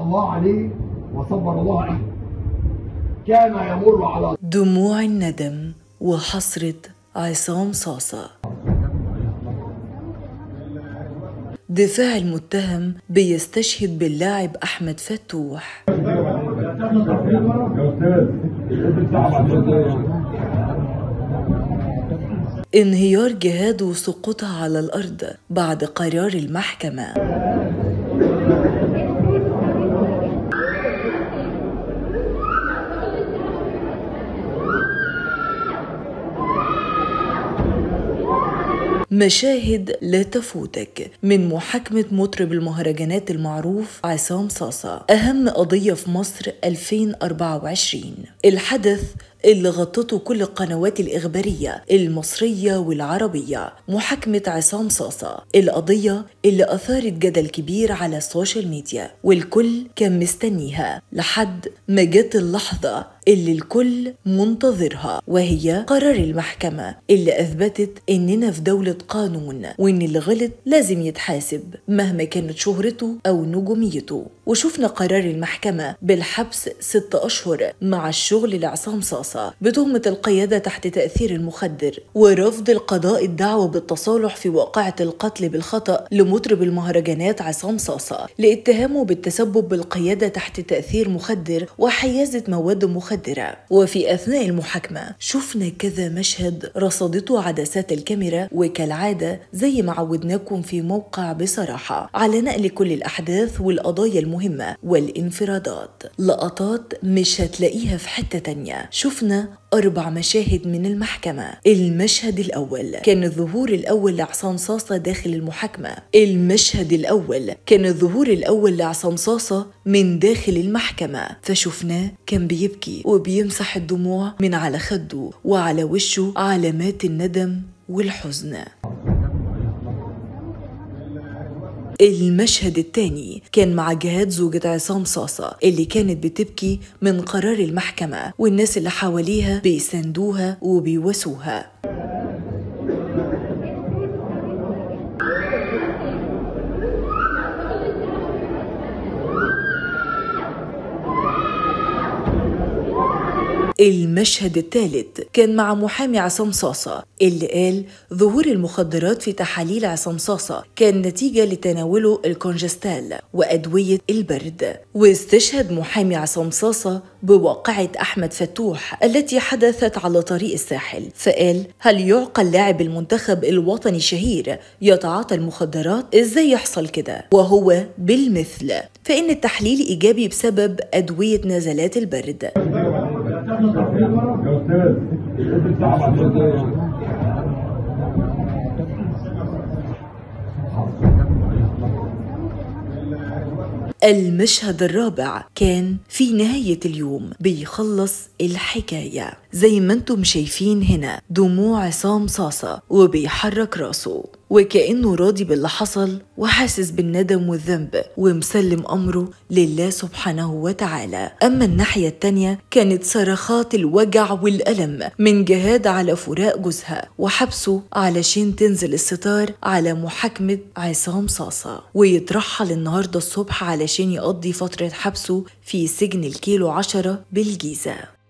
الله عليه وصبر الله عنه كان يمر على دموع الندم وحسرة عصام صاصة دفاع المتهم بيستشهد باللاعب أحمد فتوح انهيار جهاد وسقوطها على الأرض بعد قرار المحكمة مشاهد لا تفوتك من محاكمة مطرب المهرجانات المعروف عصام صاصة أهم قضية في مصر 2024 الحدث اللي غطته كل القنوات الإخبارية المصرية والعربية محاكمة عصام صاصة القضية اللي أثارت جدل كبير على السوشيال ميديا والكل كان مستنيها لحد ما جت اللحظة اللي الكل منتظرها وهي قرار المحكمة اللي أثبتت إننا في دولة قانون وإن اللي غلط لازم يتحاسب مهما كانت شهرته أو نجوميته وشفنا قرار المحكمة بالحبس ست أشهر مع الشغل لعصام صاصة بتهمة القيادة تحت تأثير المخدر ورفض القضاء الدعوة بالتصالح في واقعة القتل بالخطأ لمطرب المهرجانات عصام صاصة لاتهامه بالتسبب بالقيادة تحت تأثير مخدر وحيازة مواد مخدرة وفي أثناء المحاكمة شفنا كذا مشهد رصدته عدسات الكاميرا وكالعادة زي ما عودناكم في موقع بصراحة على نقل كل الأحداث والقضايا المهمة والانفرادات لقطات مش هتلاقيها في حتة تانية شفنا أربع مشاهد من المحكمة المشهد الأول كان الظهور الأول لعصام صاصة داخل المحاكمة المشهد الأول كان الظهور الأول لعصام صاصة من داخل المحكمة فشفناه كان بيبكي وبيمسح الدموع من على خده وعلى وشه علامات الندم والحزن المشهد الثاني كان مع جهاد زوجة عصام صاصة اللي كانت بتبكي من قرار المحكمة والناس اللي حواليها بيساندوها وبيواسوها المشهد الثالث كان مع محامي عصام صاصة اللي قال ظهور المخدرات في تحاليل عصام صاصة كان نتيجة لتناوله الكونجستال وأدوية البرد واستشهد محامي عصام صاصة بواقعة أحمد فتوح التي حدثت على طريق الساحل فقال هل يعقل لاعب المنتخب الوطني شهير يتعاطى المخدرات ازاي يحصل كده وهو بالمثل فإن التحليل إيجابي بسبب أدوية نزلات البرد المشهد الرابع كان في نهاية اليوم بيخلص الحكاية زي ما انتم شايفين هنا دموع عصام صاصة وبيحرك راسه وكأنه راضي باللي حصل وحاسس بالندم والذنب ومسلم أمره لله سبحانه وتعالى أما الناحية التانية كانت صرخات الوجع والألم من جهاد على فراق جوزها وحبسه علشان تنزل الستار على محاكمة عصام صاصة ويترحل النهاردة الصبح علشان يقضي فترة حبسه في سجن الكيلو عشرة بالجيزة